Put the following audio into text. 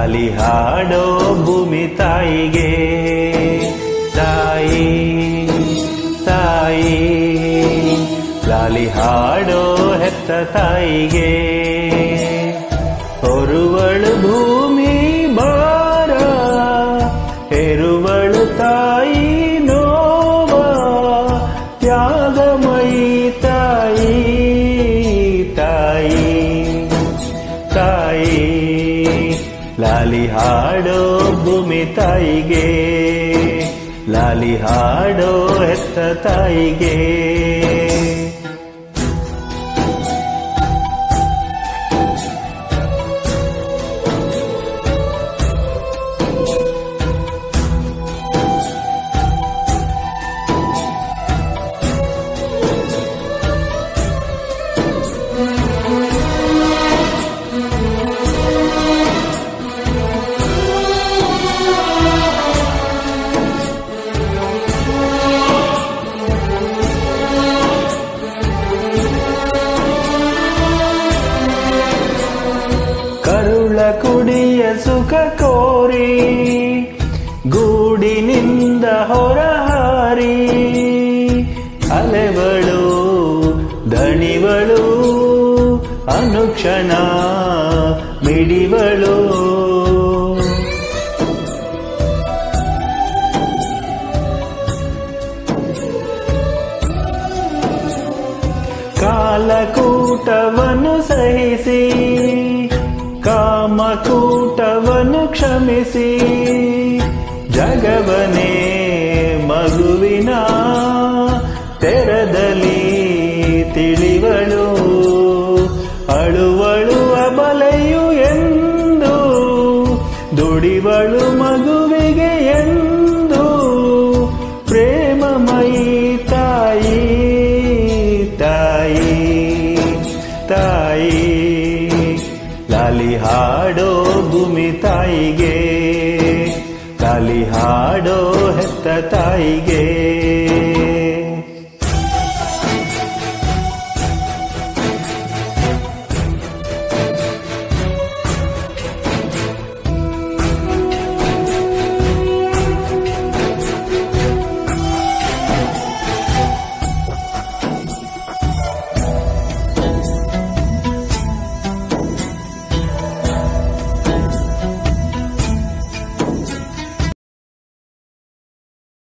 ಲಾಲಿ ಹಾಡೋ ಭೂಮಿ ತಾಯಿಗೆ ತಾಯಿ ತಾಯಿ ಲಾಲಿ ಹಾಡೋ ಹೆತ್ತ ತಾಯಿಗೆ ಹೊರುವಳು ಭೂಮಿ ಬಾರ ಹೆರುವಳು ತಾಯಿ ನೋವ ತ್ಯಾಗಮಯಿ ತಾಯಿ ತಾಯಿ ತಾಯಿ ಲಾಲಿ ಹಾಡೋ ಭೂಮಿ ತಾಯಿಗೆ ಲಾಲಿ ಹಾಡೋ ಹೆತ್ತ ತಾಯಿಗೆ ಕರುಳ ಕುಡಿಯ ಸುಖ ಕೋರಿ ಗೂಡಿನಿಂದ ಹೊರಹಾರಿ ಅಲೆಗಳು ದಣಿವಳು ಅನುಕ್ಷಣ ಮಿಡಿವಳು ಕಾಲಕೂಟವನ್ನು ಸಹಿಸಿ ಕಾಮಕೂಟವನ್ನು ಕ್ಷಮಿಸಿ ಜಗವನೇ ಮಗುವಿನ ತೆರದಲ್ಲಿ ತಿಳಿವಳು ಅಳುವಳು ಅಬಲೆಯು ಎಂದು ದುಡಿವಳು ಮಗುವಿಗೆ ಎಂದು ಪ್ರೇಮಮಯಿ ತಾಯಿ ತಾಯಿ ತಾಯಿ ಲಾಲಿ ಹಾಡೋ ಭೂಮಿ ತಾಯಿಗೆ ಲಾಲಿ ಹಾಡೋ ಹೆತ್ತ ತಾಯಿಗೆ